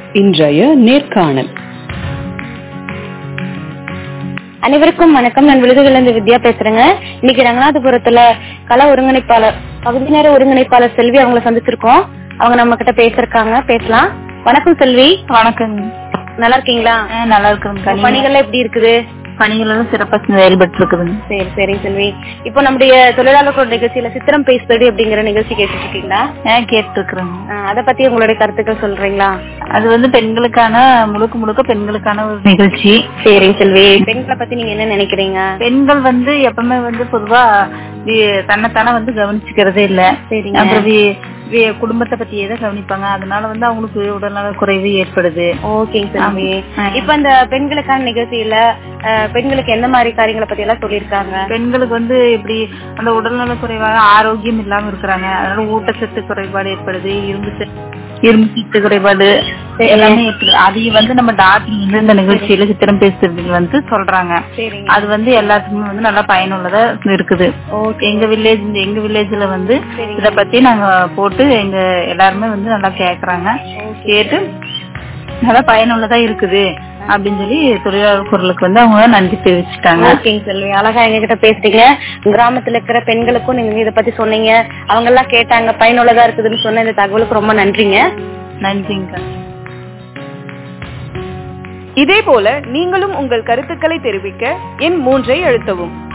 இன்றைய நேர்காணல் அனைவருக்கும் வணக்கம் நான் விழுதுகளிலிருந்து வித்யா பேசுறேங்க இன்னைக்கு ரங்கநாதபுரத்துல கல ஒருங்கிணைப்பாளர் பகுதி நேர ஒருங்கிணைப்பாளர் செல்வி அவங்கள சந்திச்சிருக்கோம் அவங்க நம்ம கிட்ட பேசிருக்காங்க பேசலாம் வணக்கம் செல்வி வணக்கம் நல்லா இருக்கீங்களா நல்லா இருக்குங்க பணிகள்லாம் எப்படி இருக்குது பணிகள் எல்லாம் சிறப்பாக செயல்பட்டு இருக்குதுங்க சரி சரி செல்வி இப்போ நம்முடைய தொழிலாளர்களோட நிகழ்ச்சியில சித்திரம் பேசுபடி அப்படிங்கிற நிகழ்ச்சி கேட்டுட்டு இருக்கீங்களா ஏன் கேட்டு இருக்கிறேங்க ஆஹ் அத பத்தி உங்களுடைய கருத்துக்கள் சொல்றீங்களா அது வந்து பெண்களுக்கான முழுக்க முழுக்க பெண்களுக்கான ஒரு நிகழ்ச்சி சரி செல்வி பெண்களை பத்தி நீங்க என்ன நினைக்கிறீங்க பெண்கள் வந்து எப்பவுமே வந்து பொதுவா வி- தன்னைத்தானே வந்து கவனிச்சுக்கிறதே இல்ல சரிங்க அப்புறம் வி- வி- குடும்பத்தை பத்தியே தான் கவனிப்பாங்க அதனால வந்து அவங்களுக்கு உடல்நல குறைவு ஏற்படுது ஓகேங்க செல்வி ஆ. இப்ப அந்த பெண்களுக்கான நிகழ்ச்சியில அஹ், பெண்களுக்கு எந்த மாதிரி காரியங்களை பத்தி எல்லாம் சொல்லியிருக்காங்க பெண்களுக்கு வந்து இப்படி அந்த உடல்நல குறைவாக ஆரோக்கியம் இல்லாம இருக்கிறாங்க அதனால ஊட்டச்சத்து குறைபாடு ஏற்படுது இரும்பு சத்து இரும்பு சத்து குறைபாடு எல்லாமே ஏற்படுது அதையும் வந்து நம்ம டாக்டர் வந்து இந்த நிகழ்ச்சியில சித்திரம் பேசுறதுக்கு வந்து சொல்றாங்க சரிங்க அது வந்து எல்லாத்துக்குமே வந்து நல்லா பயனுள்ளதா இருக்குது எங்க வில்லேஜ் எங்க வில்லேஜ்ல வந்து இத பத்தி நாங்க போட்டு எங்க எல்லாருமே வந்து நல்லா கேக்குறாங்க கேட்டு நல்லா பயனுள்ளதா இருக்குது அப்படின்னு சொல்லி தொழிலாளர் குரலுக்கு வந்து அவங்க நன்றி தெரிவிச்சுட்டாங்க ஓகேங்க செல்வி அழகா எங்க கிட்ட பேசுறீங்க கிராமத்துல இருக்கிற பெண்களுக்கும் நீங்க இத பத்தி சொன்னீங்க அவங்க எல்லாம் கேட்டாங்க பயனுள்ளதா இருக்குதுன்னு சொன்ன இந்த தகவலுக்கு ரொம்ப நன்றிங்க நன்றிங்க இதேபோல நீங்களும் உங்கள் கருத்துக்களை தெரிவிக்க எண் மூன்றை அழுத்தவும்